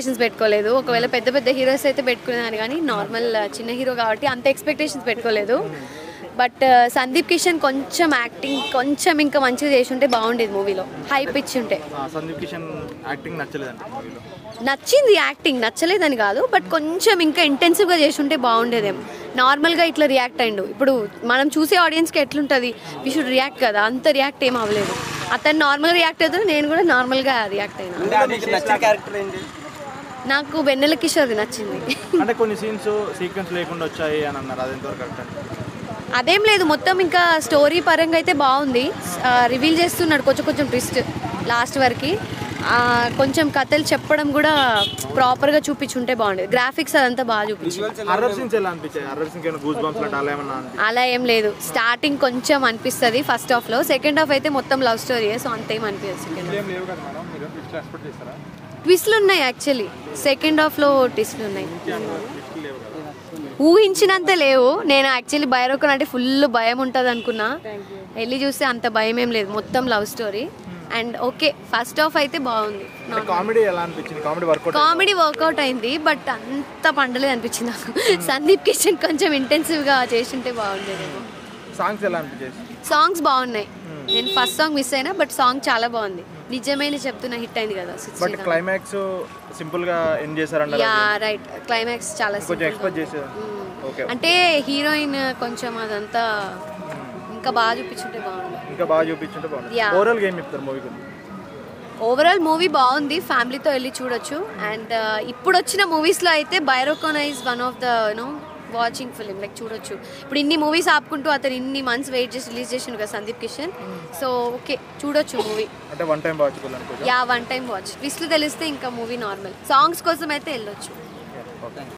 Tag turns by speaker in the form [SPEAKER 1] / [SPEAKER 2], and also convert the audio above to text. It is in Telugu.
[SPEAKER 1] ఎక్స్పెక్టేషన్స్ పెట్టుకోలేదు ఒకవేళ పెద్ద పెద్ద హీరోస్ అయితే పెట్టుకునేదాన్ని కానీ నార్మల్ చిన్న హీరో కాబట్టి అంత ఎక్స్పెక్టేషన్స్ పెట్టుకోలేదు బట్ సందీప్ కిషన్ కొంచెం యాక్టింగ్ కొంచెం ఇంకా మంచిగా చేసి ఉంటే బాగుండేది మూవీలో హైప్ ఇచ్చి ఉంటే
[SPEAKER 2] ఆ, సందీప్ కిషన్ యాక్టింగ్ నచ్చలేదంట మూవీలో
[SPEAKER 1] నచ్చింది యాక్టింగ్ నచ్చలేదని కాదు బట్ కొంచెం ఇంకా ఇంటెన్సివ్గా చేసి ఉంటే బాగుండేదేం నార్మల్గా ఇట్లా రియాక్ట్ అయిండు ఇప్పుడు మనం చూసే ఆడియన్స్కి ఎట్లుంటుంది వి షుడ్ రియాక్ట్ కదా అంత రియాక్ట్ ఏం అవ్వలేదు అతను నార్మల్ రియాక్ట్ అవుతుంది నేను కూడా నార్మల్గా రియాక్ట్ అయినా
[SPEAKER 3] నచ్చిన క్యారెక్టర్ ఏంటి
[SPEAKER 1] నాకు వెన్నెల కిషోర్ది నచ్చింది
[SPEAKER 2] అంటే కొన్ని సీన్స్ సీక్వెన్స్ లేకుండా వచ్చాయి అని అన్నారు అది ఎంతవరకు కరెక్ట్ అండి
[SPEAKER 1] అదేం లేదు మొత్తం ఇంకా స్టోరీ పరంగా అయితే బాగుంది రివీల్ చేస్తున్నాడు కొంచెం కొంచెం ట్విస్ట్ లాస్ట్ వరకు కొంచెం కథలు చెప్పడం కూడా ప్రాపర్గా చూపించుంటే బాగుండేది గ్రాఫిక్స్ అదంతా బాగా చూపించు
[SPEAKER 2] హర్రర్ సీన్స్ ఎలా అనిపించాయి హర్రర్ సీన్స్ ఏమైనా గూస్ బంప్స్ లాంటి అలా ఏమన్నా అనిపించాయి
[SPEAKER 1] అలా ఏం లేదు స్టార్టింగ్ కొంచెం అనిపిస్తుంది ఫస్ట్ హాఫ్లో సెకండ్ హాఫ్ అయితే మొత్తం లవ్ స్టోరీ సో అంతేం అనిపిస్తుంది సెకండ్
[SPEAKER 2] ఏం లేవు కదా మేడం మీరు ట్విస్ట్ ఎక్స్పెక్ట్ చేస్తారా
[SPEAKER 1] ట్విస్ట్లు ఉన్నాయి యాక్చువల్లీ సెకండ్ హాఫ్లో ట్విస్ట్లు ఉన్నాయి
[SPEAKER 2] ట్విస్ట్ లేవు కదా
[SPEAKER 1] ఊహించినంత లేవు నేను యాక్చువల్లీ భైరవకన్ అంటే ఫుల్ భయం ఉంటుంది అనుకున్నా వెళ్ళి చూస్తే అంత భయం ఏం లేదు మొత్తం love story and okay first half అయితే బాగుంది
[SPEAKER 2] అంటే కామెడీ ఎలా అనిపించింది కామెడీ వర్కౌట్
[SPEAKER 1] కామెడీ వర్కౌట్ అయింది బట్ అంత పండలేదు అనిపించింది నాకు సందీప్ కిషన్ కొంచెం ఇంటెన్సివ్గా చేసింటే బాగుండేదేమో
[SPEAKER 2] సాంగ్స్ ఎలా అనిపించేసి
[SPEAKER 1] సాంగ్స్ బాగున్నాయి నేను ఫస్ట్ సాంగ్ మిస్ అయినా బట్ సాంగ్ చాలా బాగుంది నిజమైన చెప్తున్నా హిట్ అయింది కదా
[SPEAKER 2] బట్
[SPEAKER 1] సుశ్రీరామ్.
[SPEAKER 2] క్లైమాక్స్ సింపుల్ గా ఎండ్ చేశారన్నారు
[SPEAKER 1] యా రైట్ క్లైమాక్స్ చాలా
[SPEAKER 2] కొంచెం
[SPEAKER 1] simple గా
[SPEAKER 2] ఎక్స్పెక్ట్ చేశారు ఓకే
[SPEAKER 1] అంటే హీరోయిన్ కొంచెం అదంతా ఇంకా బాగా చూపించుంటే బాగుంది
[SPEAKER 2] ఇంకా బాగా చూపించుంటే బాగుంది
[SPEAKER 1] Yeah.
[SPEAKER 2] ఓవరాల్ గేమ్ చెప్తారు మూవీ గురించి
[SPEAKER 1] ఓవరాల్ మూవీ బాగుంది ఫ్యామిలీతో వెళ్ళి చూడొచ్చు అండ్ ఇప్పుడు వచ్చిన మూవీస్లో అయితే బైరోకోన్ is one of the you know watching film like చూడొచ్చు ఇప్పుడు ఇన్ని మూవీస్ ఆపుకుంటూ అతను ఇన్ని మంత్స్ వెయిట్ చేసి రిలీజ్ చేసిండు కదా సందీప్ కిషన్ సో ఓకే చూడొచ్చు మూవీ
[SPEAKER 2] అంటే వన్ టైం వాచబుల్ అనుకోవచ్చు
[SPEAKER 1] యా వన్ టైం వాచ్ ట్విస్ట్లు తెలిస్తే ఇంకా మూవీ నార్మల్ సాంగ్స్ కోసం అయితే వెళ్ళొచ్చు
[SPEAKER 2] ఓకే